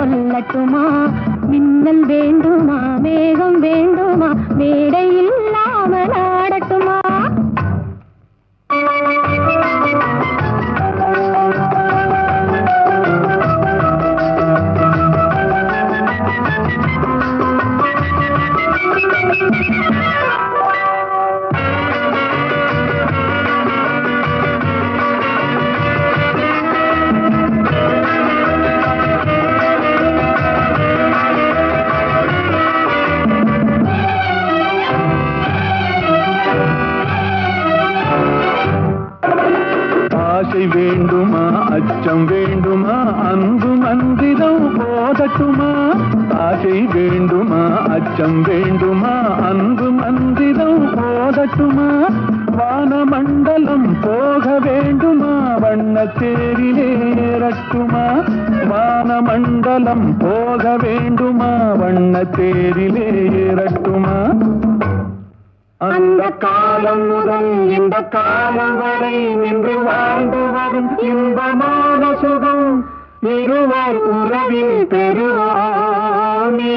சொல்லட்டுமா மின்னல் வேண்டுமா மேகம் வேண்டுமா மேடை இல்லாமல் ஆடட்டுமா ஆசை வேண்டுமா அச்சம் வேண்டுமா அன்பு மந்திரம் போதட்டுமா ஆசை வேண்டுமா அச்சம் வேண்டுமா அன்பு மந்திரம் போதட்டுமா வானமண்டலம் போக வேண்டுமா வண்ண தேரிலே ஏறட்டுமா வானமண்டலம் போக வேண்டுமா வண்ண தேரிலே ஏறட்டுமா அந்த காலம் முதல் இந்த காலம் வரை நின்று வாழ்ந்து வரும் இன்பமான சுகம் இருவர் உறவில் பெறுவாமே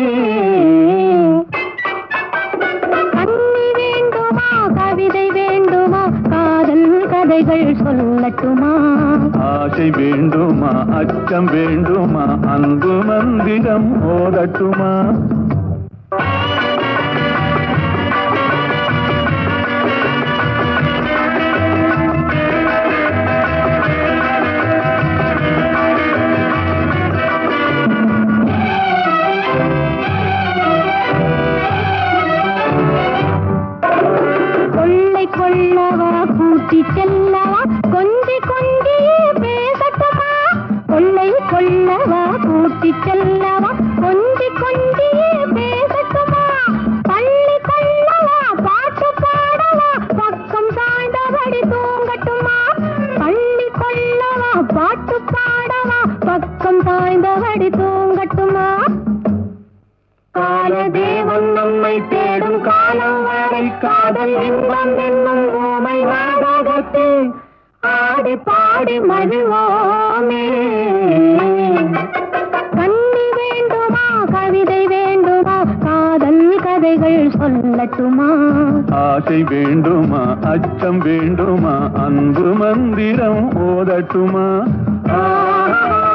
கண்ணி வேண்டுமா கவிதை வேண்டுமா காதல் கதைகள் சொல்லட்டுமா ஆசை வேண்டுமா அச்சம் வேண்டுமா அன்பு மந்திரம் ஓதட்டுமா கொள்ளை கொள்ளவா கூட்டி செல்லவா கொஞ்சி கொஞ்சியே பேசட்டுமா கொள்ளை கொள்ளவா கூட்டி செல்லவா கொஞ்சி கொஞ்சியே பேசட்டுமா பள்ளி கொள்ளவா பாட்டு பாடவா பக்கம் சாய்ந்தபடி தூங்கட்டுமா பள்ளி கொள்ளவா பாட்டு பாடவா பக்கம் சாய்ந்தபடி தூங்கட்டுமா காலதேவன் நம்மை தேடும் காலம் வரை காதல் இன்பம் என்னும் ஓமை நாடகத்தில் ஆடி பாடி மகிழ்வோமே கண்ணி வேண்டுமா கவிதை வேண்டுமா காதல் கதைகள் சொல்லட்டுமா ஆசை வேண்டுமா அச்சம் வேண்டுமா அன்பு மந்திரம் ஓதட்டுமா ஆ